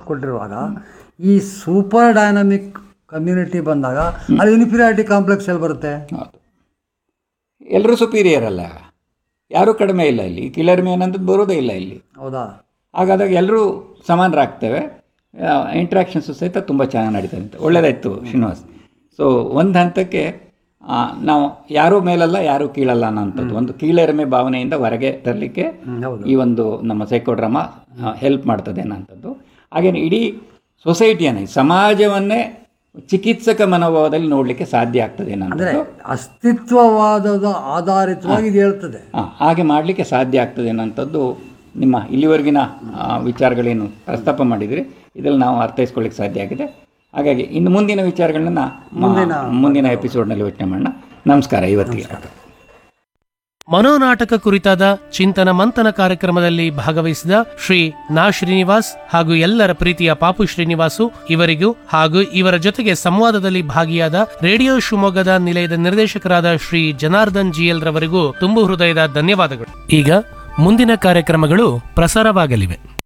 ಕೊಟ್ಟಿರುವಾಗ ಈ super dynamic community ಬಂದಾಗ ಅಲ್ಲಿ ಇನ್ಫೀರಿಯಾರಿಟಿ ಕಾಂಪ್ಲೆಕ್ಸ್ ಎಲ್ಲಿ ಬರುತ್ತೆ ಹೌದು ಎಲ್ಲರೂ ಸುಪೀರಿಯರ್ ಅಲ್ಲ ಯಾರೂ ಕಡಿಮೆ ಇಲ್ಲ ಇಲ್ಲಿ ಕಿಲರ್ಮೆ ಅನ್ನೋದು ಬರೋದೇ ಇಲ್ಲ ಇಲ್ಲಿ ಹೌದಾ ಹಾಗಾದಾಗ ಎಲ್ಲರೂ ಸಮಾನರಾಗ್ತೇವೆ ಇಂಟ್ರ್ಯಾಕ್ಷನ್ಸು ಸಹಿತ ತುಂಬ ಚೆನ್ನಾಗಿ ನಡೀತದೆ ಅಂತ ಒಳ್ಳೆಯದಾಯಿತು ಶ್ರೀನಿವಾಸ್ ಸೊ ಒಂದು ಹಂತಕ್ಕೆ ಆ, ನಾವು ಯಾರೂ ಮೇಲಲ್ಲ ಯಾರೂ ಕೀಳಲ್ಲ ಅನ್ನೋಂಥದ್ದು ಒಂದು ಕೀಳರಿಮೆ ಭಾವನೆಯಿಂದ ಹೊರಗೆ ತರಲಿಕ್ಕೆ ಹ್ಮ್, ಹೌದು ಈ ಒಂದು ನಮ್ಮ ಸೈಕೋಡ್ರಾಮಾ ಹೆಲ್ಪ್ ಮಾಡ್ತದೆ ಅನ್ನೋಂಥದ್ದು ಹಾಗೆಯೇ ಇಡೀ ಸೊಸೈಟಿಯನ್ನು ಈ ಸಮಾಜವನ್ನೇ ಚಿಕಿತ್ಸಕ ಮನೋಭಾವದಲ್ಲಿ ನೋಡಲಿಕ್ಕೆ ಸಾಧ್ಯ ಆಗ್ತದೆ ಅಂದರೆ ಅನ್ನೋದು ಅಸ್ತಿತ್ವವಾದದ ಆಧಾರಿತವಾಗಿ ಇದು ಹೇಳ್ತದೆ ಆ, ಹಾಗೆ ಮಾಡಲಿಕ್ಕೆ ಸಾಧ್ಯ ಆಗ್ತದೆ ಅನ್ನೋಂಥದ್ದು ನಿಮ್ಮ ಇಲ್ಲಿವರೆಗಿನ ಆ, ವಿಚಾರಗಳೇನು ಪ್ರಸ್ತಾಪ ಮಾಡಿದರೆ ಇದರಲ್ಲಿ ನಾವು ಅರ್ಥೈಸ್ಕೊಳ್ಳಿಕ್ಕೆ ಸಾಧ್ಯ ಆಗಿದೆ ಹಾಗಾಗಿ ಇನ್ನು ಮುಂದಿನ ವಿಚಾರಗಳನ್ನ ಮ- ಮುಂದಿನ ಎಪಿಸೋಡ್ನಲ್ಲಿ ಯೋಚನೆ ಮಾಡೋಣ ನಮಸ್ಕಾರ ಇವತ್ತಿಗೆ ಮನೋನಾಟಕ ಕುರಿತಾದ ಚಿಂತನ ಮಂಥನ ಕಾರ್ಯಕ್ರಮದಲ್ಲಿ ಭಾಗವಹಿಸಿದ ಶ್ರೀ ನಾ ಶ್ರೀನಿವಾಸ್ ಹಾಗೂ ಎಲ್ಲರ ಪ್ರೀತಿಯ ಪಾಪು ಶ್ರೀನಿವಾಸು ಇವರಿಗೂ ಹಾಗೂ ಇವರ ಜೊತೆಗೆ ಸಂವಾದದಲ್ಲಿ ಭಾಗಿಯಾದ ರೇಡಿಯೋ ಶಿವಮೊಗ್ಗದ ನಿಲಯದ ನಿರ್ದೇಶಕರಾದ ಶ್ರೀ ಜನಾರ್ದನ್ ಜಿಎಲ್ ರವರಿಗೂ ತುಂಬು ಹೃದಯದ ಧನ್ಯವಾದಗಳು ಈಗ ಮುಂದಿನ ಕಾರ್ಯಕ್ರಮಗಳು ಪ್ರಸಾರವಾಗಲಿವೆ